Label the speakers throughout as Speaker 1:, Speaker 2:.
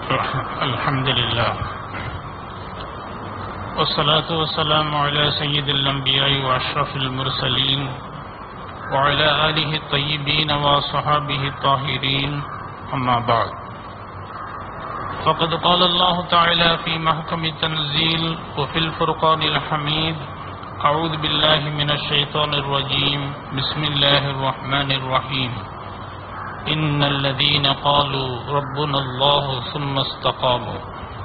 Speaker 1: الحمد لله والصلاة والسلام على سيد الأنبياء وأشرف المرسلين وعلى آله الطيبين وصحابه الطاهرين أما بعد فقد قال الله تعالى في محكم التنزيل وفي الفرقان الحميد أعوذ بالله من الشيطان الرجيم بسم الله الرحمن الرحيم إن الذين قالوا ربنا الله ثم استقاموا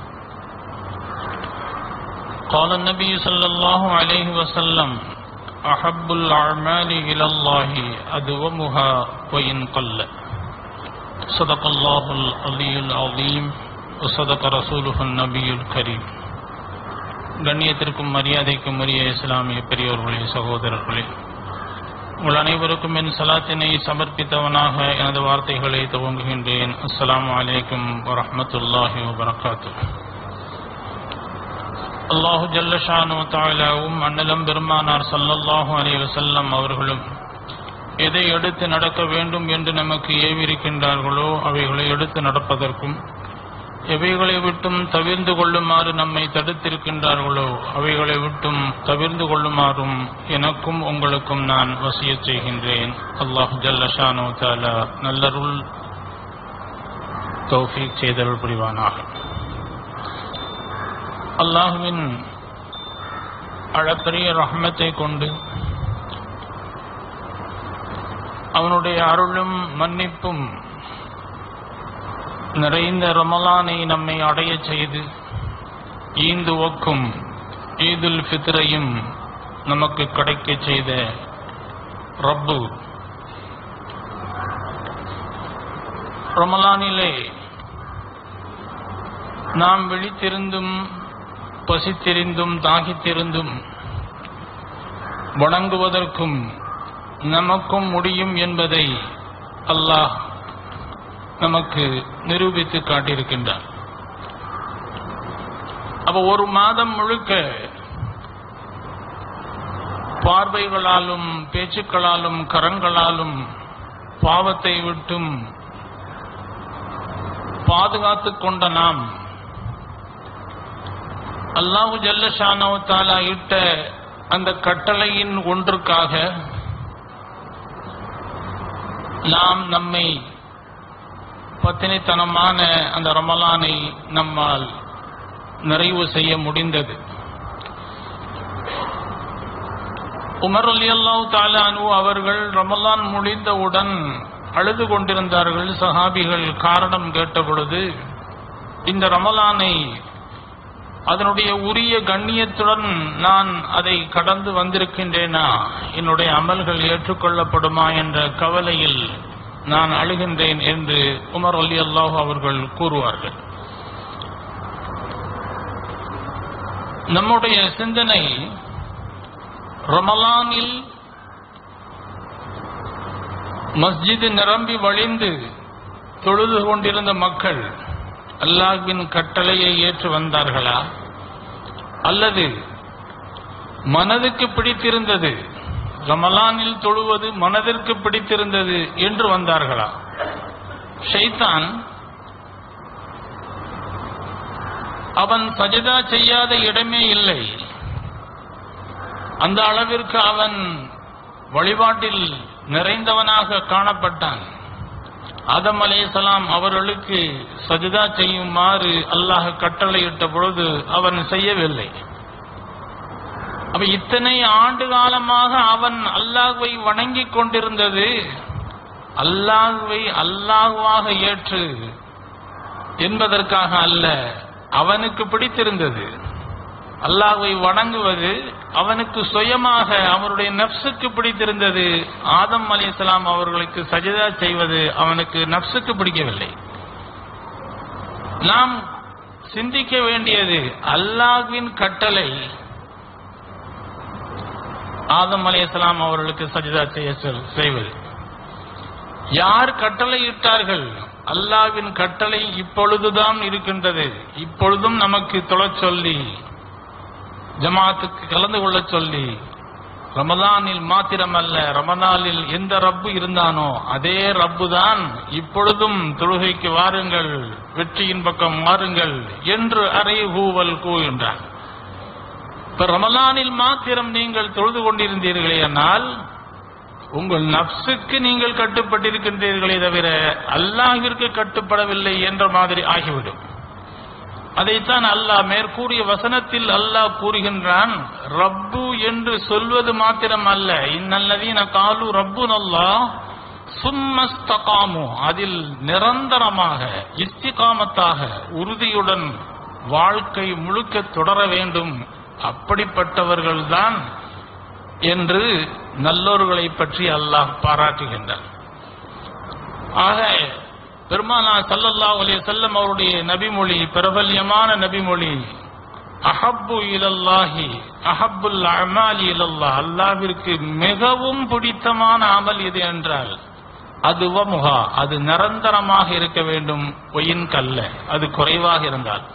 Speaker 1: قال النبي صلى الله عليه وسلم أحب الأعمال إلى الله أدومها وإن قل صدق الله العلي العظيم وصدق رسوله النبي الكريم கண்ணியத்திற்கும் மரியாதைக்கும் உரிய இஸ்லாமிய பெரியோர்களே சகோதரர்களே உங்கள் அனைவருக்கும் என் சலாத்தினை சமர்ப்பித்தவனாக எனது வார்த்தைகளை துவங்குகின்றேன் அஸ்ஸலாமு அலைக்கும் வரஹ்மத்துல்லாஹி வபரகாத்து அல்லாஹு ஜல்லஷானு தாலாவும் அண்ணலம் பெருமானார் சல்லல்லாஹு அலைஹி வஸல்லம் அவர்களும் எதை எடுத்து நடக்க வேண்டும் என்று நமக்கு ஏவிருக்கின்றார்களோ அவைகளை எடுத்து நடப்பதற்கும் எவைகளை விட்டும் தவிர்ந்து கொள்ளுமாறு நம்மை தடுத்திருக்கின்றார்களோ அவைகளை விட்டும் தவிர்ந்து கொள்ளுமாறும் எனக்கும் உங்களுக்கும் நான் வசிய செய்கின்றேன் அல்லாஹ் ஜல்லஷானோ தாலா நல்லருள் தௌஃபீக் செய்தருள் புரிவானாக அல்லாஹுவின் அளப்பரிய ரஹ்மத்தை கொண்டு அவனுடைய அருளும் மன்னிப்பும் நிறைந்த ரமலானை நம்மை அடையச் செய்து ஈந்து ஒக்கும் ஈதுல் ஃபித்ரையும் நமக்கு கிடைக்கச் செய்த ரப்பு ரமலானிலே நாம் விழித்திருந்தும் பசித்திருந்தும் தாகித்திருந்தும் வணங்குவதற்கும் நமக்கும் முடியும் என்பதை அல்லாஹ் நமக்கு நிரூபித்து காட்டியிருக்கின்றார் அப்ப ஒரு மாதம் முழுக்க பார்வைகளாலும் பேச்சுக்களாலும் கரங்களாலும் பாவத்தை விட்டும் பாதுகாத்துக் கொண்ட நாம் அல்லாஹு ஜல்லஷானோ தாலா இட்ட அந்த கட்டளையின் ஒன்றுக்காக நாம் நம்மை பத்தினித்தனமான அந்த ரமலானை நம்மால் நிறைவு செய்ய முடிந்தது உமர் அலி அல்லாஹ் தாலானு அவர்கள் ரமலான் முடிந்தவுடன் அழுது கொண்டிருந்தார்கள் சஹாபிகள் காரணம் கேட்ட பொழுது இந்த ரமலானை அதனுடைய உரிய கண்ணியத்துடன் நான் அதை கடந்து வந்திருக்கின்றேனா என்னுடைய அமல்கள் ஏற்றுக்கொள்ளப்படுமா என்ற கவலையில் நான் அழுகின்றேன் என்று உமர் அலி அல்லாஹ் அவர்கள் கூறுவார்கள் நம்முடைய சிந்தனை ரமலானில் மஸ்ஜிது நிரம்பி வழிந்து தொழுது கொண்டிருந்த மக்கள் அல்லாஹ்வின் கட்டளையை ஏற்று வந்தார்களா அல்லது மனதுக்கு பிடித்திருந்தது ரமலானில் தொழுவது மனதிற்கு பிடித்திருந்தது என்று வந்தார்களா ஷைத்தான் அவன் சஜதா செய்யாத இடமே இல்லை அந்த அளவிற்கு அவன் வழிபாட்டில் நிறைந்தவனாக காணப்பட்டான் ஆதம் அலேசலாம் அவர்களுக்கு சஜிதா செய்யுமாறு அல்லாஹ் கட்டளையிட்ட பொழுது அவன் செய்யவில்லை அப்ப இத்தனை ஆண்டு காலமாக அவன் அல்லாஹ்வை வணங்கிக் கொண்டிருந்தது அல்லாஹ்வை அல்லாஹ்வாக ஏற்று என்பதற்காக அல்ல அவனுக்கு பிடித்திருந்தது அல்லாஹ்வை வணங்குவது அவனுக்கு சுயமாக அவனுடைய நப்சுக்கு பிடித்திருந்தது ஆதம் அலி இஸ்லாம் அவர்களுக்கு சஜிதா செய்வது அவனுக்கு நப்சுக்கு பிடிக்கவில்லை நாம் சிந்திக்க வேண்டியது அல்லாஹ்வின் கட்டளை ஆதம் அலி இஸ்லாம் அவர்களுக்கு சஜிதா செய்ய சொல்- செய்வது யார் கட்டளை இட்டார்கள் அல்லாவின் கட்டளை இப்பொழுதுதான் இருக்கின்றது இப்பொழுதும் நமக்கு தொழச் சொல்லி ஜமாத்துக்கு கலந்து கொள்ளச் சொல்லி ரமலானில் மாத்திரமல்ல ரமலானில் எந்த ரப்பு இருந்தானோ அதே ரப்பு தான் இப்பொழுதும் தொழுகைக்கு வாருங்கள் வெற்றியின் பக்கம் வாருங்கள் என்று அறை ஹூவல் கூகின்றார் இப்ப ரமலானில் மாத்திரம் நீங்கள் தொழுது கொண்டிருந்தீர்களே ஆனால் உங்கள் நப்சுக்கு நீங்கள் கட்டுப்பட்டிருக்கின்றீர்களே தவிர அல்லாஹிற்கு கட்டுப்படவில்லை என்ற மாதிரி ஆகிவிடும் அதைத்தான் அல்லாஹ் மேற்கூறிய வசனத்தில் அல்லாஹ் கூறுகின்றான் ரப்பு என்று சொல்வது மாத்திரம் அல்ல இன்னல்லதீன காலு ரப்பு நல்லா சும்மஸ்தகாமு அதில் நிரந்தரமாக இஸ்திகாமத்தாக உறுதியுடன் வாழ்க்கை முழுக்க தொடர வேண்டும் அப்படிப்பட்டவர்கள்தான் என்று நல்லோர்களை பற்றி அல்லாஹ் பாராட்டுகின்றார் ஆக பெருமானா சல்லல்லாஹு அலைஹி வஸல்லம் அவருடைய நபிமொழி பிரபல்யமான நபிமொழி அஹப்பு இலல்லாஹி அஹப்புல் அமாலி இலல்லாஹ் அல்லாஹ்விற்கு மிகவும் பிடித்தமான அமல் இது என்றால் அது வமுகா அது நிரந்தரமாக இருக்க வேண்டும் ஒயின் கல்ல அது குறைவாக இருந்தால்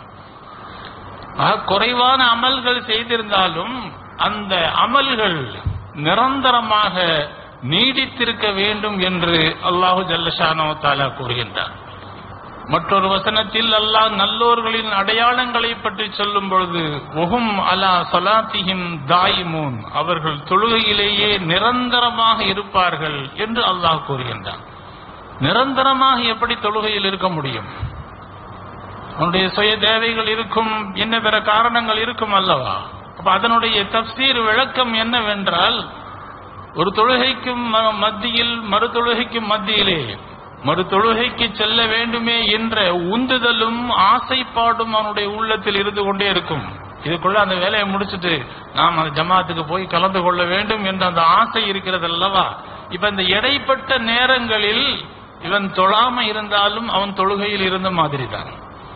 Speaker 1: ஆக, குறைவான அமல்கள் செய்திருந்தாலும் அந்த அமல்கள் நிரந்தரமாக நீடித்திருக்க வேண்டும் என்று அல்லாஹு ஜல்லஷானோ தாலா கூறுகின்றார் மற்றொரு வசனத்தில் அல்லாஹ் நல்லோர்களின் அடையாளங்களை பற்றி சொல்லும் பொழுது ஒஹும் அலா சலாத்திஹிம் தாயிமூன் அவர்கள் தொழுகையிலேயே நிரந்தரமாக இருப்பார்கள் என்று அல்லாஹ் கூறுகின்றான் நிரந்தரமாக எப்படி தொழுகையில் இருக்க முடியும் அவனுடைய சுய தேவைகள் இருக்கும் என்ன பிற காரணங்கள் இருக்கும் அல்லவா அப்ப அதனுடைய தப்சீர் விளக்கம் என்னவென்றால் ஒரு தொழுகைக்கும் ம- மத்தியில் மறு தொழுகைக்கும் மத்தியிலே மறு தொழுகைக்கு செல்ல வேண்டுமே என்ற உந்துதலும் ஆசைப்பாடும் அவனுடைய உள்ளத்தில் இருந்து கொண்டே இருக்கும் இதுக்குள்ள அந்த வேலையை முடிச்சிட்டு நாம் அந்த ஜமாத்துக்கு போய் கலந்து கொள்ள வேண்டும் என்ற அந்த ஆசை இருக்கிறது அல்லவா இப்ப இந்த இடைப்பட்ட நேரங்களில் இவன் தொழாம இருந்தாலும் அவன் தொழுகையில் இருந்த மாதிரி தான்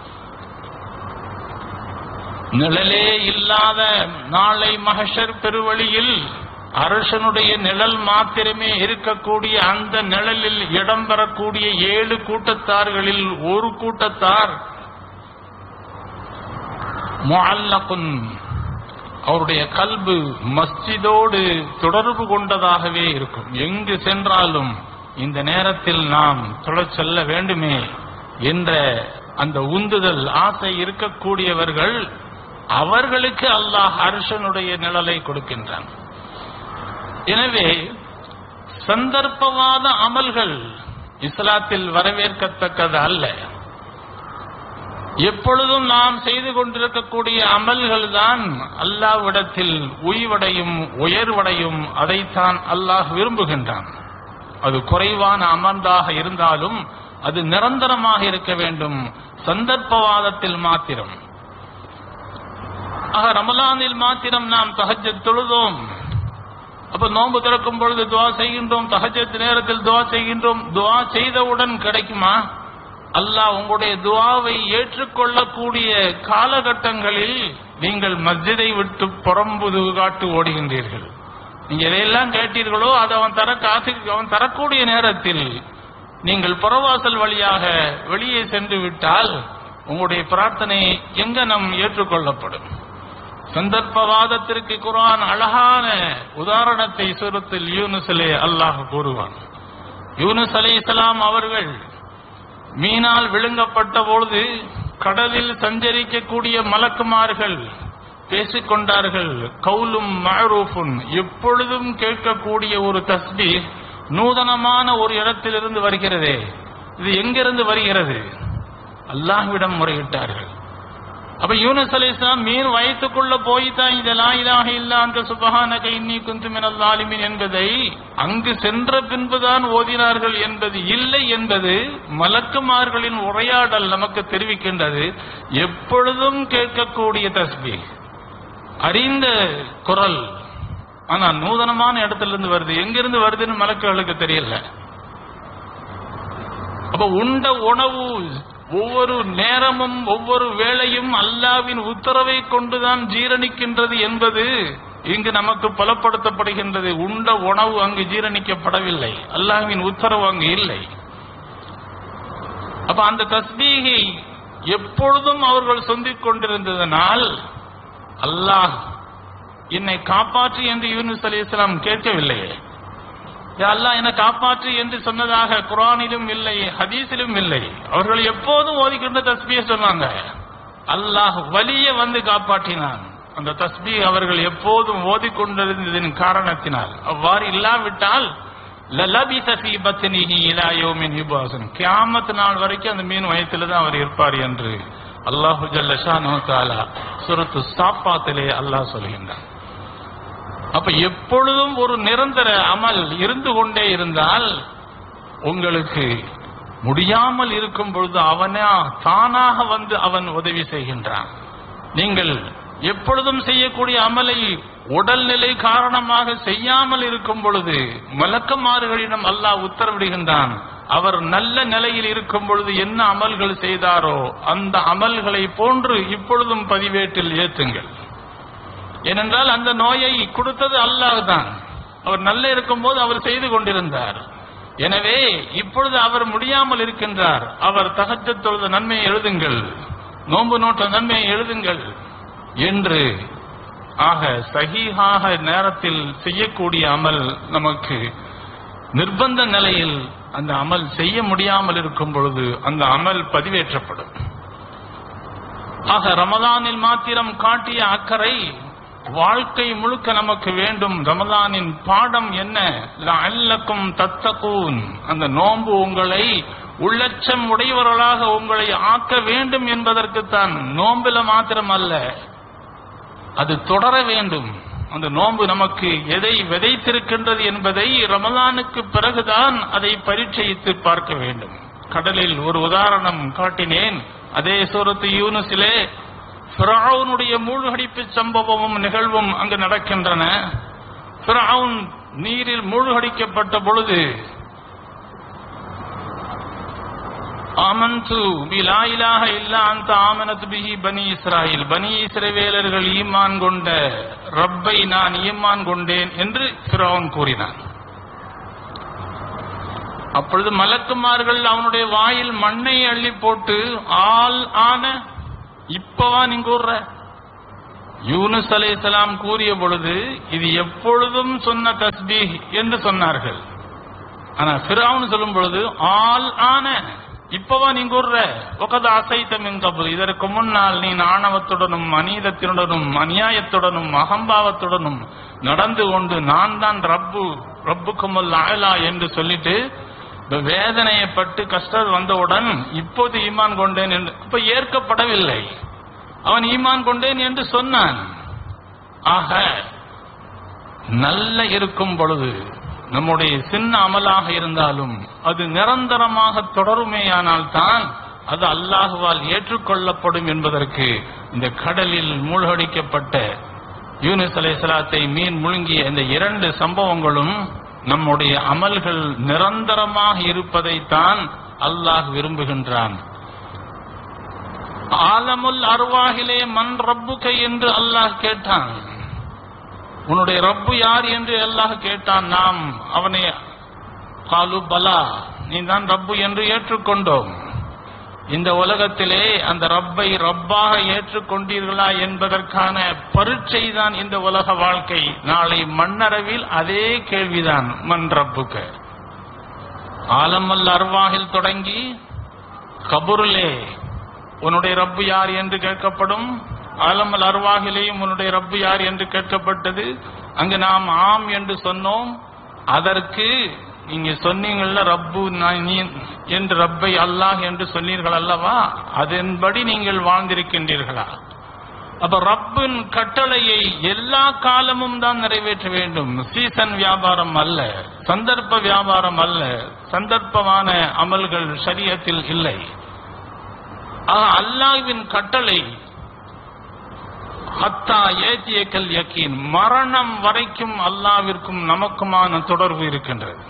Speaker 1: நிழலே இல்லாத நாளை மகஷர் பெருவழியில் அரசனுடைய நிழல் மாத்திரமே இருக்கக்கூடிய அந்த நிழலில் இடம்பெறக்கூடிய ஏழு கூட்டத்தார்களில் ஒரு கூட்டத்தார் முஅல்லகுன் அவருடைய கல்பு மஸ்ஜிதோடு தொடர்பு கொண்டதாகவே இருக்கும் எங்கு சென்றாலும் இந்த நேரத்தில் நாம் தொழச் செல்ல வேண்டுமே என்ற அந்த உந்துதல் ஆசை இருக்கக்கூடியவர்கள் அவர்களுக்கு அல்லாஹ் அரசனுடைய நிழலை கொடுக்கின்றான் எனவே சந்தர்ப்பவாத அமல்கள் இஸ்லாத்தில் வரவேற்கத்தக்கது அல்ல எப்பொழுதும் நாம் செய்து கொண்டிருக்கக்கூடிய அமல்கள் தான் அல்லாவிடத்தில் உய்வடையும் உயர்வடையும் அதைத்தான் அல்லாஹ் விரும்புகின்றான் அது குறைவான அமர்ந்தாக இருந்தாலும் அது நிரந்தரமாக இருக்க வேண்டும் சந்தர்ப்பவாதத்தில் மாத்திரம் ஆக ரமலானில் மாத்திரம் நாம் தஹஜ்ஜத் தொழுதோம் அப்ப நோன்பு திறக்கும் பொழுது துவா செய்கின்றோம் தஹஜத் நேரத்தில் துவா செய்கின்றோம் துவா செய்தவுடன் கிடைக்குமா அல்லாஹ் உங்களுடைய துவாவை ஏற்றுக்கொள்ளக்கூடிய காலகட்டங்களில் நீங்கள் மஸ்ஜிதை விட்டு புறம்புது காட்டு ஓடுகின்றீர்கள் நீங்க எதையெல்லாம் கேட்டீர்களோ அதை அவன் தர காசு அவன் தரக்கூடிய நேரத்தில் நீங்கள் புறவாசல் வழியாக வெளியே சென்று விட்டால் உங்களுடைய பிரார்த்தனை எங்க நம் ஏற்றுக்கொள்ளப்படும் சந்தர்ப்பவாதத்திற்கு குர்ஆன் அழகான உதாரணத்தை சுரத்தில் யூனுஸிலே அல்லாஹ் கூறுவான் யூனுஸ் அலைஹிஸ்ஸலாம் அவர்கள் மீனால் விழுங்கப்பட்ட பொழுது கடலில் சஞ்சரிக்கக்கூடிய மலக்குமார்கள் பேசிக்கொண்டார்கள் கவுலும் மஅரூஃபுன் எப்பொழுதும் கேட்கக்கூடிய ஒரு தஸ்பி நூதனமான ஒரு இடத்திலிருந்து வருகிறதே இது எங்கிருந்து வருகிறது அல்லாஹ்விடம் முறையிட்டார்கள் அப்ப யூனுஸ் அலைஹிஸ்ஸலாம் மீன் வயிற்றுக்குள்ள போய் தான் இது லா இலாஹ இல்லா அந்த சுபஹானக இன்னி குந்து மினல் ஸாலிமீன் என்பதை அங்கு சென்ற பின்புதான் ஓதினார்கள் என்பது இல்லை என்பது மலக்குமார்களின் உரையாடல் நமக்கு தெரிவிக்கின்றது எப்பொழுதும் கேட்கக்கூடிய தஸ்பி அறிந்த குரல் ஆனா நூதனமான இடத்திலிருந்து வருது எங்கிருந்து வருதுன்னு மலக்குகளுக்கு தெரியல அப்ப உண்ட உணவு ஒவ்வொரு நேரமும் ஒவ்வொரு வேளையும் அல்லாவின் உத்தரவை கொண்டுதான் ஜீரணிக்கின்றது என்பது இங்கு நமக்கு பலப்படுத்தப்படுகின்றது உண்ட உணவு அங்கு ஜீரணிக்கப்படவில்லை அல்லாஹ்வின் உத்தரவு அங்கு இல்லை அப்ப அந்த தஸ்பீகை எப்பொழுதும் அவர்கள் சொல்லிக் கொண்டிருந்ததனால் அல்லாஹ் என்னை காப்பாற்று என்று யூனுஸ் அலைஹிஸ்ஸலாம் கேட்கவில்லையே யா அல்லாஹ் என்னை காப்பாற்று என்று சொன்னதாக குர்ஆனிலும் இல்லை ஹதீஸிலும் இல்லை அவர்கள் எப்போதும் ஓதிக்கின்ற தஸ்பியை சொன்னாங்க அல்லாஹ் வலிய வந்து காப்பாற்றினான் அந்த தஸ்பீ அவர்கள் எப்போதும் ஓதிக்கொண்டிருந்ததின் காரணத்தினால் அவ்வாறு இல்லாவிட்டால் லலபிஸ ஃபீ பத்னிஹி இலா யௌமின் யுபாசன் கியாமத் நாள் வரைக்கும் அந்த மீன் வயத்தில் தான் அவர் இருப்பார் என்று அல்லாஹு ஜல்ல ஷானு தஆலா சூரத்து சாப்பாத்திலே அல்லாஹ் சொல்கின்றான் அப்ப எப்பொழுதும் ஒரு நிரந்தர அமல் இருந்து கொண்டே இருந்தால் உங்களுக்கு முடியாமல் இருக்கும் பொழுது அவனா தானாக வந்து அவன் உதவி செய்கின்றான் நீங்கள் எப்பொழுதும் செய்யக்கூடிய அமலை உடல்நிலை காரணமாக செய்யாமல் இருக்கும் பொழுது மலக்கமாறுகளிடம் அல்லாஹ் உத்தரவிடுகின்றான் அவர் நல்ல நிலையில் இருக்கும் பொழுது என்ன அமல்கள் செய்தாரோ அந்த அமல்களை போன்று இப்பொழுதும் பதிவேட்டில் ஏற்றுங்கள் ஏனென்றால் அந்த நோயை கொடுத்தது அல்லாஹ் தான் அவர் நல்ல இருக்கும்போது அவர் செய்து கொண்டிருந்தார் எனவே இப்பொழுது அவர் முடியாமல் இருக்கின்றார் அவர் தகஜத் தொழுத நன்மையை எழுதுங்கள் நோன்பு நோட்ட நன்மையை எழுதுங்கள் என்று ஆக சஹீஹாக நேரத்தில் செய்யக்கூடிய அமல் நமக்கு நிர்பந்த நிலையில் அந்த அமல் செய்ய முடியாமல் இருக்கும் பொழுது அந்த அமல் பதிவேற்றப்படும் ஆக ரமதானில் மாத்திரம் காட்டிய அக்கறை வாழ்க்கை முழுக்க நமக்கு வேண்டும் ரமதானின் பாடம் என்ன லஅல்லக்கும் தத்தகூன் அந்த நோன்பு உங்களை உள்ளச்சம் உடையவர்களாக உங்களை ஆக்க வேண்டும் என்பதற்குத்தான் நோம்பில மாத்திரம் அல்ல அது தொடர வேண்டும் அந்த நோன்பு நமக்கு எதை விதைத்திருக்கின்றது என்பதை ரமலானுக்கு பிறகுதான் அதை பரீட்சையித்து பார்க்க வேண்டும் கடலில் ஒரு உதாரணம் காட்டினேன் அதே சூரத்து யூனுஸிலே ஃபிரௌனுடைய மூழ்கடிப்பு சம்பவமும் நிகழ்வும் அங்கு நடக்கின்றன ஃபிரௌன் நீரில் மூழ்கடிக்கப்பட்ட பொழுது ஆமன்து பி லா இலாஹ இல்லா அந்த ஆமனத் பிஹி பனி இஸ்ராயில் பனி இஸ்ரவேலர்கள் ஈமான் கொண்ட ரப்பை நான் ஈமான் கொண்டேன் என்று ஃபிரௌன் கூறினான் அப்பொழுது மலக்குமார்கள் அவனுடைய வாயில் மண்ணை அள்ளி போட்டு ஆள் ஆன இப்பவா நீங்க கூறுற யூனுஸ் அலைஹிஸ்ஸலாம் கூறிய பொழுது இது எப்பொழுதும் சொன்ன தஸ்பீஹ் என்று சொன்னார்கள் ஆனா ஃபிரௌன் சொல்லும் பொழுது ஆள் ஆன இப்பவா நீ கூறுற ஒகத அசைத்தமின் கபுல் இதற்கு முன்னால் நீ ஆணவத்துடனும் அநீதத்தினுடனும் அநியாயத்துடனும் அகம்பாவத்துடனும் நடந்து கொண்டு நான் தான் ரப்பு ரப்புக்குமுல் அயலா என்று சொல்லிட்டு இந்த வேதனையப்பட்டு கஷ்டம் வந்தவுடன் இப்போது ஈமான் கொண்டேன் என்று இப்ப ஏற்கப்படவில்லை அவன் ஈமான் கொண்டேன் என்று சொன்னான் ஆக நல்ல இருக்கும் பொழுது நம்முடைய சின்ன அமலாக இருந்தாலும் அது நிரந்தரமாக தொடருமேயானால் தான் அது அல்லாஹுவால் ஏற்றுக்கொள்ளப்படும் என்பதற்கு இந்த கடலில் மூழ்கடிக்கப்பட்ட யூனிஸ் அலைஹிஸ்ஸலாத்தை மீன் முழுங்கிய இந்த இரண்டு சம்பவங்களும் நம்முடைய அமல்கள் நிரந்தரமாக இருப்பதைத்தான் அல்லாஹ் விரும்புகின்றான் ஆலமுல் அருவாகிலே மண் ரப்புகை என்று அல்லாஹ் கேட்டான் உன்னுடைய ரப்பு யார் என்று அல்லாஹ் கேட்டான் நாம் அவனை காலு பலா நீ தான் ரப்பு என்று ஏற்றுக்கொண்டோம் இந்த உலகத்திலே அந்த ரப்பை ரப்பாக ஏற்றுக்கொண்டீர்களா என்பதற்கான பரீட்சை தான் இந்த உலக வாழ்க்கை நாளை மண்ணறவில் அதே கேள்விதான் மண் ரப்புக்க ஆலமல் அர்வாகில் தொடங்கி கபுரிலே உன்னுடைய ரப்பு யார் என்று கேட்கப்படும் ஆலமல் அருவாகிலேயும் உன்னுடைய ரப்பு யார் என்று கேட்கப்பட்டது அங்கு நாம் ஆம் என்று சொன்னோம் அதற்கு நீங்க சொன்னீங்கல்ல ரப்பு நான் நீ என்று ரப்பை அல்லாஹ் என்று சொன்னீர்கள் அல்லவா அதன்படி நீங்கள் வாழ்ந்திருக்கின்றீர்களா அப்ப ரப்பின் கட்டளையை எல்லா காலமும் தான் நிறைவேற்ற வேண்டும் சீசன் வியாபாரம் அல்ல சந்தர்ப்ப வியாபாரம் அல்ல சந்தர்ப்பமான அமல்கள் சரியத்தில் இல்லை ஆக அல்லாஹ்வின் கட்டளை ஹத்தா ஏத்தியக்கல் யக்கீன் மரணம் வரைக்கும் அல்லாவிற்கும் நமக்குமான தொடர்பு இருக்கின்றது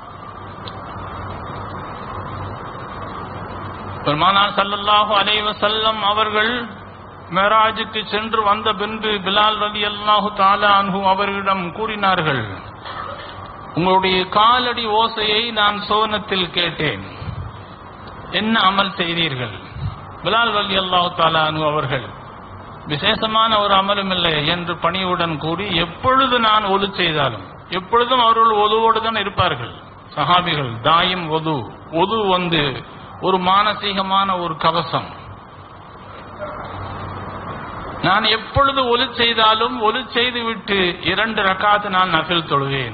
Speaker 1: பெருமானார் ஸல்லல்லாஹு அலைஹி வஸல்லம் அவர்கள் மேராஜுக்கு சென்று வந்த பின்பு பிலால் ரலியல்லாஹு தஆலா அன்ஹு அவர்களிடம் கூறினார்கள் உங்களுடைய காலடி ஓசையை நான் சோனத்தில் கேட்டேன் என்ன அமல் செய்தீர்கள் பிலால் ரலியல்லாஹு தஆலா அன்ஹு அவர்கள் விசேஷமான ஒரு அமலும் இல்லை என்று பணியுடன் கூறி எப்பொழுது நான் ஒது செய்தாலும் எப்பொழுதும் அவர்கள் ஒதுவோடு தான் இருப்பார்கள் சஹாபிகள் தாயும் ஒது ஒது வந்து ஒரு மானசீகமான ஒரு கவசம் நான் எப்பொழுது ஒலி செய்தாலும் ஒலி செய்து விட்டு இரண்டு ரக்காத்து நான் நஃபில் தொழுவேன்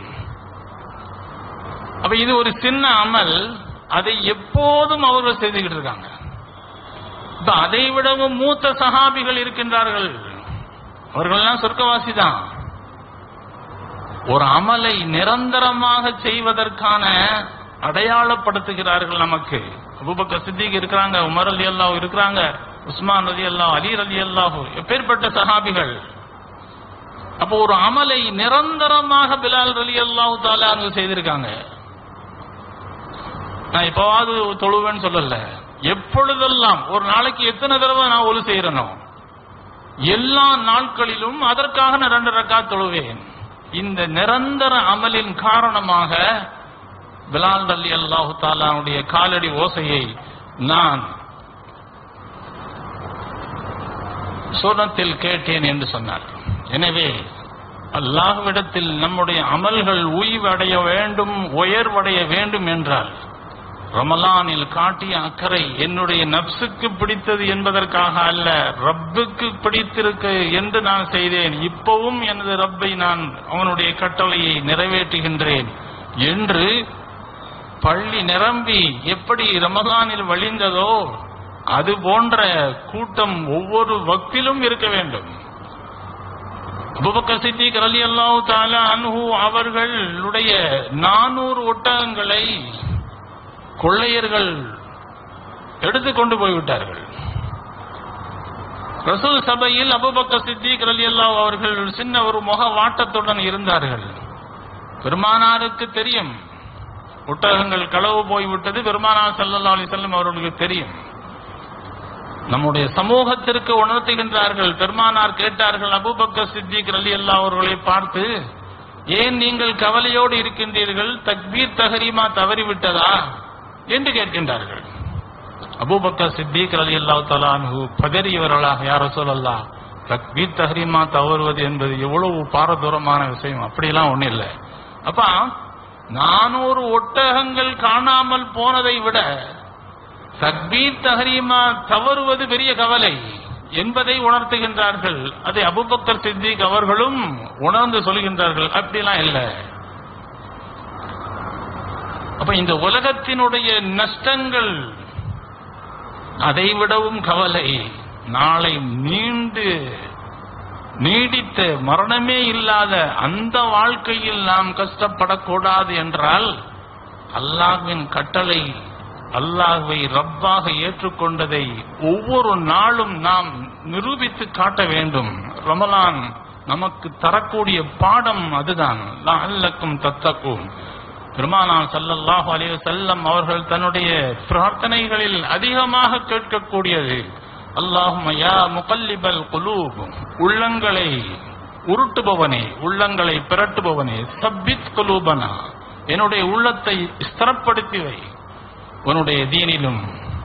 Speaker 1: அப்ப இது ஒரு சின்ன அமல் அதை எப்போதும் அவர்கள் செய்துகிட்டு இருக்காங்க இப்ப அதை விடவும் மூத்த சஹாபிகள் இருக்கின்றார்கள் அவர்கள்லாம் சொர்க்கவாசி தான் ஒரு அமலை நிரந்தரமாக செய்வதற்கான அடையாளப்படுத்துகிறார்கள் நமக்கு அபூபக்கர் சித்திக் இருக்கிறாங்க உமர் அலி அல்லாஹ் இருக்கிறாங்க உஸ்மான் அலி அல்லாஹ் அலி அலி அல்லாஹ் எப்பேற்பட்ட சஹாபிகள் அப்போ ஒரு அமலை நிரந்தரமாக பிலால் அலி அல்லாஹு தாலா அங்கு செய்திருக்காங்க நான் எப்பவாவது தொழுவேன்னு சொல்லல எப்பொழுதெல்லாம் ஒரு நாளைக்கு எத்தனை தடவை நான் ஒலு செய்யறனோ எல்லா நாட்களிலும் அதற்காக நான் ரெண்டு ரக்கா தொழுவேன் இந்த நிரந்தர அமலின் காரணமாக பிலால் அலி அல்லாஹு தாலாவுடைய காலடி ஓசையை நான் சோனத்தில் கேட்டேன் என்று சொன்னார் எனவே அல்லாஹ்விடத்தில் நம்முடைய அமல்கள் உய்வடைய வேண்டும் உயர்வடைய வேண்டும் என்றால் ரமலானில் காட்டிய அக்கறை என்னுடைய நப்சுக்கு பிடித்தது என்பதற்காக அல்ல ரப்புக்கு பிடித்திருக்கு என்று நான் செய்தேன் இப்பவும் எனது ரப்பை நான் அவனுடைய கட்டளையை நிறைவேற்றுகின்றேன் என்று பள்ளி நிரம்பி எப்படி ரமலானில் வழிந்ததோ அது போன்ற கூட்டம் ஒவ்வொரு வக்திலும் இருக்க வேண்டும் அபுபக்கர் சித்திக் ரலி அல்லாஹு தாலா அன்ஹு அவர்களுடைய நானூறு ஒட்டகங்களை கொள்ளையர்கள் எடுத்து கொண்டு போய்விட்டார்கள் ரசூல் சபையில் அபுபக்கர் சித்திக் ரலி அல்லாஹ் அவர்கள் சின்ன ஒரு முக வாட்டத்துடன் இருந்தார்கள் பெருமானாருக்கு தெரியும் ஒட்டகங்கள் களவு போய்விட்டது பெருமானார் ஸல்லல்லாஹு அலைஹி வஸல்லம் அவர்களுக்கு தெரியும் நம்முடைய சமூகத்திற்கு உணர்த்துகின்றார்கள் பெருமானார் கேட்டார்கள் அபூபக்கர் சித்திக் ரலி அல்லாஹ் அவர்களை பார்த்து ஏன் நீங்கள் கவலையோடு இருக்கின்றீர்கள் தக்பீர் தஹரீமா தவறிவிட்டதா என்று கேட்கின்றார்கள் அபூபக்கர் சித்திக் ரலி அல்லாஹ் தலான்ஹு பதறியவர்களாக யார சொல்லல்லா தக்பீர் தஹரீமா தவறுவது என்பது எவ்வளவு பாரதூரமான விஷயம் அப்படியெல்லாம் ஒண்ணும் இல்லை அப்ப நானூறு ஒட்டகங்கள் காணாமல் போனதை விட தக்பீர் தஹரீமா தவறுவது பெரிய கவலை என்பதை உணர்த்துகின்றார்கள் அதை அபுபக்கர் சித்திக் அவர்களும் உணர்ந்து சொல்கின்றார்கள் அப்படிலாம் இல்லை அப்ப இந்த உலகத்தினுடைய நஷ்டங்கள் அதை விடவும் கவலை நாளை நீண்டு நீடித்த மரணமே இல்லாத அந்த வாழ்க்கையில் நாம் கஷ்டப்படக்கூடாது என்றால் அல்லாஹ்வின் கட்டளை அல்லாஹ்வை ரப்பாக ஏற்றுக்கொண்டதை ஒவ்வொரு நாளும் நாம் நிரூபித்து காட்ட வேண்டும் ரமலான் நமக்கு தரக்கூடிய பாடம் அதுதான் லஅல்லக்கும் தத்தக்கும் பெருமானார் ஸல்லல்லாஹு அலைஹி வஸல்லம் அவர்கள் தன்னுடைய பிரார்த்தனைகளில் அதிகமாக கேட்கக்கூடியது அல்லாஹும்ம யா முகல்லிபல் குலூப் உள்ளங்களை உருட்டுபவனே உள்ளங்களை பிரட்டுபவனே சப்பித் குலூபனா என்னுடைய உள்ளத்தை ஸ்திரப்படுத்தி வை உன்னுடைய தீனிலும்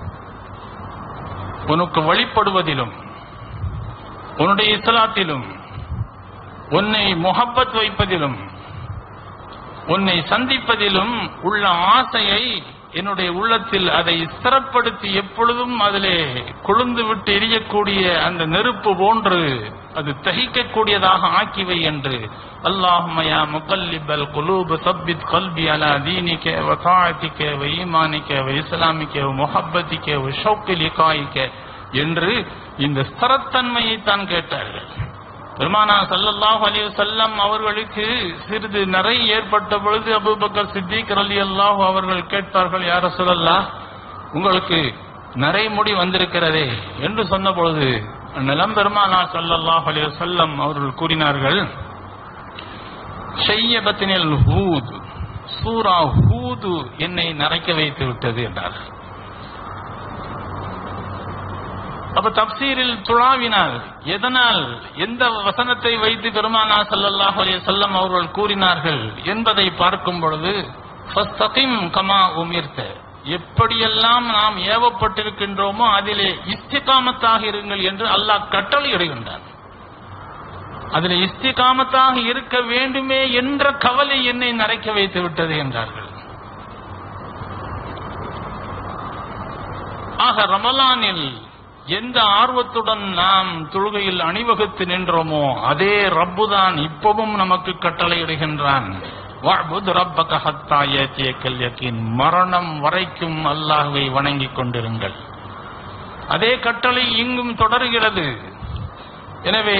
Speaker 1: உனக்கு வழிபடுவதிலும் உன்னுடைய இஸ்லாத்திலும் உன்னை முகப்பத் வைப்பதிலும் உன்னை சந்திப்பதிலும் உள்ள ஆசையை என்னுடைய உள்ளத்தில் அதை ஸ்திரப்படுத்தி எப்பொழுதும் அதிலே கொழுந்து விட்டு எரியக்கூடிய அந்த நெருப்பு போன்று அது தகிக்கக்கூடியதாக ஆக்கிவை என்று அல்லாஹுமயா முகல்லிபல் குலூப் சப்பித் கல்பி அலா தீனிக்க வ தாஅத்திக்க வ ஈமானிக்க வ இஸ்லாமிக்க வ முஹப்பத்திக்க வ ஷௌக்கி லிகாயிக்க என்று இந்த ஸ்திரத்தன்மையை தான் கேட்டார்கள் பெருமானா ஸல்லல்லாஹு அலைஹி வஸல்லம் அவர்களுக்கு சிறிது நிறை ஏற்பட்ட பொழுது அபூபக்கர் சித்திக் ரலியல்லாஹு அவர்கள் கேட்பார்கள் யார் ரசூலல்லாஹ் உங்களுக்கு நரைமுடி வந்திருக்கிறதே என்று சொன்ன பொழுது நிலம் பெருமானா ஸல்லல்லாஹு அலைஹி வஸல்லம் அவர்கள் கூறினார்கள் ஷையபத்தினில் ஹூத் சூரா ஹூது என்னை நரைக்க வைத்து விட்டது என்றார் அப்ப தப்சீரில் துளாவினால் எதனால் எந்த வசனத்தை வைத்து பெருமானா ஸல்லல்லாஹு அலைஹி வஸல்லம் அவர்கள் கூறினார்கள் என்பதை பார்க்கும் பொழுது ஃபஸ்தகிம் கமா உமிர்த்த எப்படியெல்லாம் நாம் ஏவப்பட்டிருக்கின்றோமோ அதிலே இஸ்திகாமத்தாக இருங்கள் என்று அல்லாஹ் கட்டளை இடுகின்றான் அதில் இஸ்திகாமத்தாக இருக்க வேண்டுமே என்ற கவலை என்னை நரைக்க வைத்து விட்டது என்றார்கள் ஆக ரமலானில் எந்த ஆர்வத்துடன் நாம் தொழுகையில் அணிவகுத்து நின்றோமோ அதே ரப்புதான் இப்பவும் நமக்கு கட்டளையிடுகின்றான் வஅ்புத் ரப்பக ஹத்தா யாத்தியக்கல் யகீன் மரணம் வரைக்கும் அல்லாஹ்வை வணங்கிக் கொண்டிருங்கள் அதே கட்டளை இங்கும் தொடர்கிறது எனவே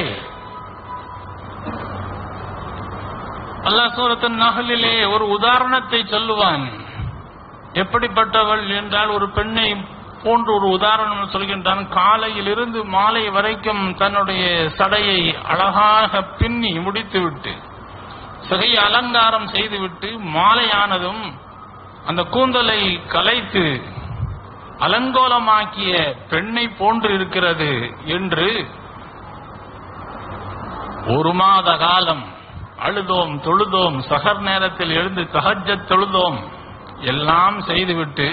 Speaker 1: அல்லாஹ் சூரத்தின் நகலிலே ஒரு உதாரணத்தை சொல்லுவான் எப்படிப்பட்டவள் என்றால் ஒரு பெண்ணை போன்று ஒரு உதாரணம் சொல்கின்றான் காலையிலிருந்து மாலை வரைக்கும் தன்னுடைய சடையை அழகாக பின்னி முடித்துவிட்டு சிகை அலங்காரம் செய்துவிட்டு மாலையானதும் அந்த கூந்தலை கலைத்து அலங்கோலமாக்கிய பெண்ணை போன்று இருக்கிறது என்று ஒரு மாத காலம் அழுதோம் தொழுதோம் சகர் நேரத்தில் எழுந்து தஹஜ்ஜத் தொழுதோம் எல்லாம் செய்துவிட்டு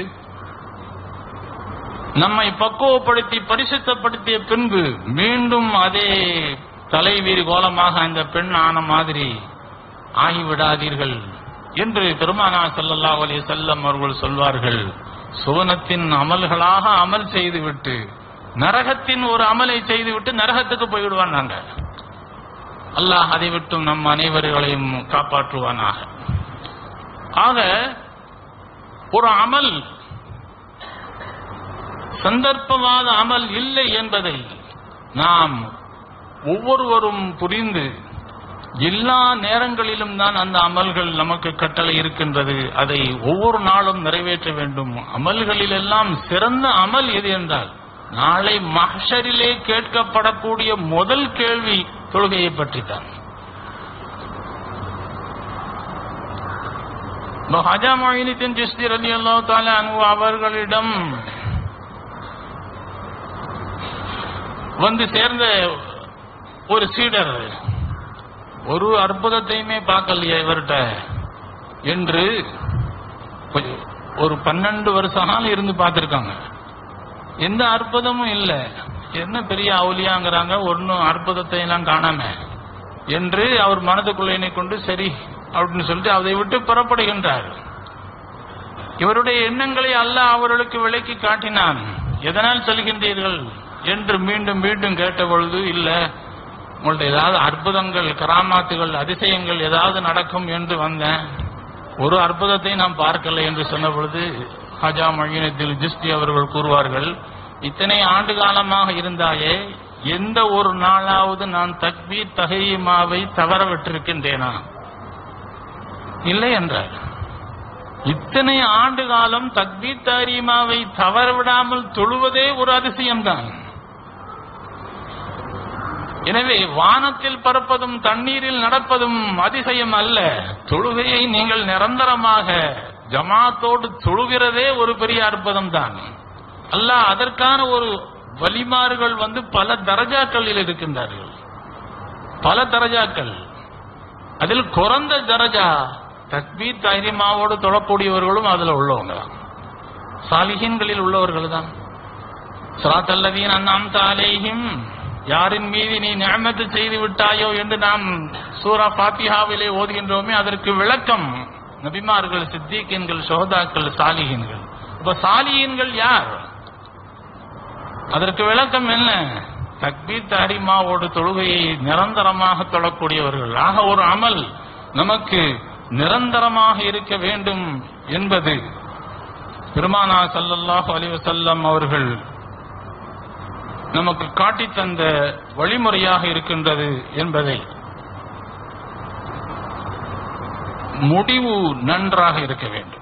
Speaker 1: நம்மை பக்குவப்படுத்தி பரிசுத்தப்படுத்திய பின்பு மீண்டும் அதே தலைவீர் கோலமாக அந்த பெண் ஆன மாதிரி ஆகிவிடாதீர்கள் என்று பெருமானா ஸல்லல்லாஹு அலைஹி வஸல்லம் அவர்கள் சொல்வார்கள் சுவனத்தின் அமல்களாக அமல் செய்துவிட்டு நரகத்தின் ஒரு அமலை செய்துவிட்டு நரகத்துக்கு போய்விடுவான் நாங்க அல்லாஹ் அதை விட்டும் நம் அனைவர்களையும் காப்பாற்றுவானாக ஆக ஒரு அமல் சந்தர்ப்பவாத அமல் இல்லை என்பதை நாம் ஒவ்வொருவரும் புரிந்து எல்லா நேரங்களிலும் தான் அந்த அமல்கள் நமக்கு கட்டளை இருக்கின்றது அதை ஒவ்வொரு நாளும் நிறைவேற்ற வேண்டும் அமல்களிலெல்லாம் சிறந்த அமல் எது என்றால் நாளை மஹ்ஷரிலே கேட்கப்படக்கூடிய முதல் கேள்வி தொழுகையை பற்றித்தான் ஹஜா மொயினித்தின் ஜிஸ்தி ரலி அல்லாஹ் தாலா அன்ஹு அவர்களிடம் வந்து சேர்ந்த ஒரு சீடர் ஒரு அற்புதத்தையுமே பார்க்கலையே இவர்கிட்ட என்று கொஞ்சம் ஒரு பன்னெண்டு வருஷ காலம் இருந்து பார்த்திருக்காங்க எந்த அற்புதமும் இல்லை என்ன பெரிய அவுலியாங்கிறாங்க ஒன்னும் அற்புதத்தை எல்லாம் காணாம என்று அவர் மனதுக்குள்ள எண்ணிக்கொண்டு சரி அப்படின்னு சொல்லிட்டு அதை விட்டு புறப்படுகின்றார் இவருடைய எண்ணங்களை அல்லாஹ் அவர்களுக்கு விளக்கி காட்டினான் எதனால் சொல்கின்றீர்கள் என்று மீண்டும் மீண்டும் கேட்ட பொழுது இல்ல உங்கள்ட்ட ஏதாவது அற்புதங்கள் கராமாத்துகள் அதிசயங்கள் ஏதாவது நடக்கும் என்று வந்தேன் ஒரு அற்புதத்தை நாம் பார்க்கல என்று சொன்ன பொழுது ஹஜா மொழியினத்தில் ஜிஸ்டி அவர்கள் கூறுவார்கள் இத்தனை ஆண்டு காலமாக இருந்தாயே எந்த ஒரு நாளாவது நான் தக்பீர் தகையுமாவை தவற விட்டிருக்கின்றேனா இல்லை என்றார் இத்தனை ஆண்டு காலம் தக்பீர் தஹரீமாவை தவற விடாமல் தொழுவதே ஒரு அதிசயம்தான் எனவே வானத்தில் பறப்பதும் தண்ணீரில் நடப்பதும் அதிசயம் அல்ல தொழுகையை நீங்கள் நிரந்தரமாக ஜமாத்தோடு தொழுகிறதே ஒரு பெரிய அற்புதம் தான் அல்லாஹ் அதற்கான ஒரு வழிமாறுகள் வந்து பல தரஜாக்களில் இருக்கின்றார்கள் பல தரஜாக்கள் அதில் குறைந்த தரஜா தக்பீர் தைரியமாவோடு தொழக்கூடியவர்களும் அதுல உள்ளவங்க தான் சாலிஹீன்களில் உள்ளவர்கள் தான் சிராத்தல்லதீன் அண்ணாம் தாலேஹிம் யாரின் மீது நீ நியமத்து செய்து விட்டாயோ என்று நாம் சூரா பாத்தியாவிலே ஓதுகின்றோமே அதற்கு விளக்கம் நபிமார்கள் சித்திகீன்கள் சோதாக்கள் சாலிஹீன்கள் இப்ப சாலிஹீன்கள் யார் அதற்கு விளக்கம் என்ன தக்பீர் தாரிமாவோடு தொழுகையை நிரந்தரமாக தொழக்கூடியவர்கள் ஆக ஒரு அமல் நமக்கு நிரந்தரமாக இருக்க வேண்டும் என்பது பெருமானா சல்லல்லாஹு அலைஹி வஸல்லம் அவர்கள் நமக்கு காட்டித் தந்த வழிமுறையாக இருக்கின்றது என்பதை முடிவு நன்றாக இருக்க வேண்டும்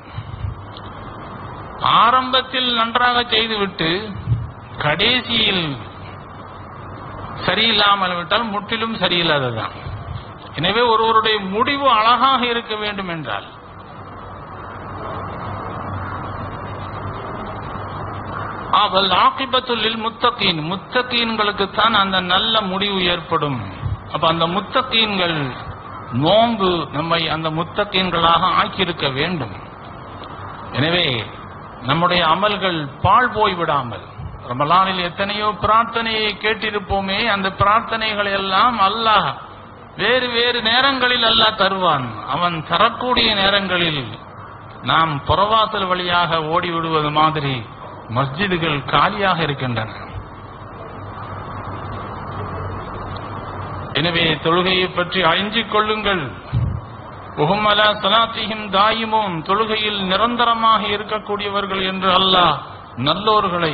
Speaker 1: ஆரம்பத்தில் நன்றாக செய்துவிட்டு கடைசியில் சரியில்லாமல் விட்டால் முற்றிலும் சரியில்லாததுதான் எனவே ஒருவருடைய முடிவு அழகாக இருக்க வேண்டும் என்றால் அவள் ஆக்கிபத்துள்ளில் முத்தகீன் முத்தகீன்களுக்குத்தான் அந்த நல்ல முடிவு ஏற்படும் அப்ப அந்த முத்தகீன்கள் நோன்பு நம்மை அந்த முத்தகீன்களாக ஆக்கியிருக்க வேண்டும் எனவே நம்முடைய அமல்கள் பாழ் போய் விடாமல் ரமலானில் எத்தனையோ பிரார்த்தனையை கேட்டிருப்போமே அந்த பிரார்த்தனைகளை எல்லாம் அல்லாஹ் வேறு வேறு நேரங்களில் அல்லாஹ் தருவான் அவன் தரக்கூடிய நேரங்களில் நாம் புறவாசல் வழியாக ஓடி விடுவது மாதிரி மஸ்ஜிதுகள் காலியாக இருக்கின்றன எனவே தொழுகையை பற்றி அழிஞ்சிக் கொள்ளுங்கள் உஹுமலா சலாத்திஹிம் தாயிமும் தொழுகையில் நிரந்தரமாக இருக்கக்கூடியவர்கள் என்று அல்லாஹ் நல்லோர்களை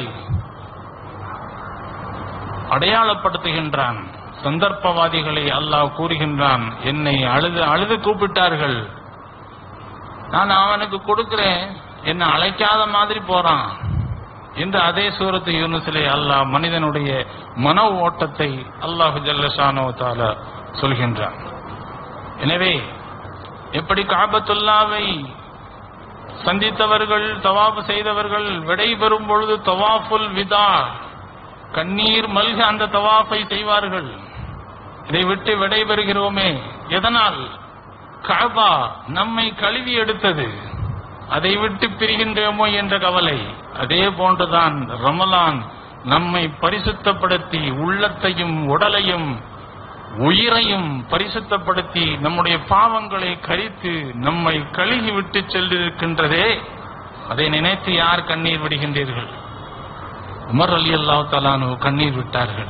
Speaker 1: அடையாளப்படுத்துகின்றான் சந்தர்ப்பவாதிகளை அல்லாஹ் கூறுகின்றான் என்னை அழுது அழுது கூப்பிட்டார்கள் நான் அவனுக்கு கொடுக்கிறேன் என்ன அழைக்காத மாதிரி போறான் இந்த அதே சூரத்து யூனுசிலே அல்லாஹ் மனிதனுடைய மன ஓட்டத்தை அல்லாஹு ஜல்லஷானோ தால சொல்கின்றான் எனவே எப்படி காபத்துல்லாவை சந்தித்தவர்கள் தவாஃப் செய்தவர்கள் விடைபெறும் பொழுது தவாஃபுல் விதா கண்ணீர் மல்க அந்த தவாஃபை செய்வார்கள் இதை விட்டு விடைபெறுகிறோமே எதனால் காபா நம்மை கழுவி எடுத்தது அதை விட்டு பிரிகின்றோமோ என்ற கவலை அதே போன்றுதான் ரமலான் நம்மை பரிசுத்தப்படுத்தி உள்ளத்தையும் உடலையும் உயிரையும் பரிசுத்தப்படுத்தி நம்முடைய பாவங்களை கரித்து நம்மை கழுகி விட்டு சென்றிருக்கின்றதே அதை நினைத்து யார் கண்ணீர் விடுகின்றீர்கள் உமர் அலி அல்லாஹ் தலானு கண்ணீர் விட்டார்கள்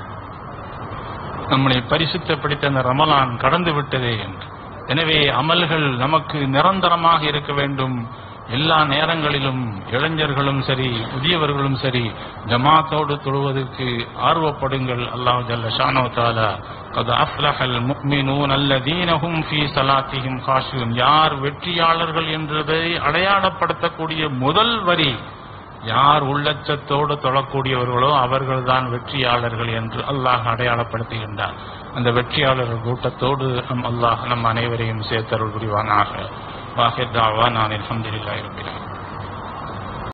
Speaker 1: நம்மை பரிசுத்தப்படுத்த அந்த ரமலான் கடந்து விட்டதே என்று எனவே அமல்கள் நமக்கு நிரந்தரமாக இருக்க வேண்டும் எல்லா நேரங்களிலும் இளைஞர்களும் சரி புதியவர்களும் சரி ஜமாத்தோடு தொழுவதற்கு ஆர்வப்படுங்கள் அல்லாஹ் ஜல்ல ஷானோ தாலா கது அஃப்லஹல் முக்மினூன் அல்லதீன ஹும் ஃபீ ஸலாத்திஹிம் காஷியூன் யார் வெற்றியாளர்கள் என்றதை அடையாளப்படுத்தக்கூடிய முதல் வரி யார் உள்ளச்சத்தோடு தொழக்கூடியவர்களோ அவர்கள்தான் வெற்றியாளர்கள் என்று அல்லாஹ் அடையாளப்படுத்துகின்றார் அந்த வெற்றியாளர்கள் கூட்டத்தோடு நம் அல்லாஹ் நம் அனைவரையும் சேர்த்தருள் புரிவானாக வாஹித் தாவா நான் அல்ஹம்துலில்லாஹி ரப்பில் ஆலமீன்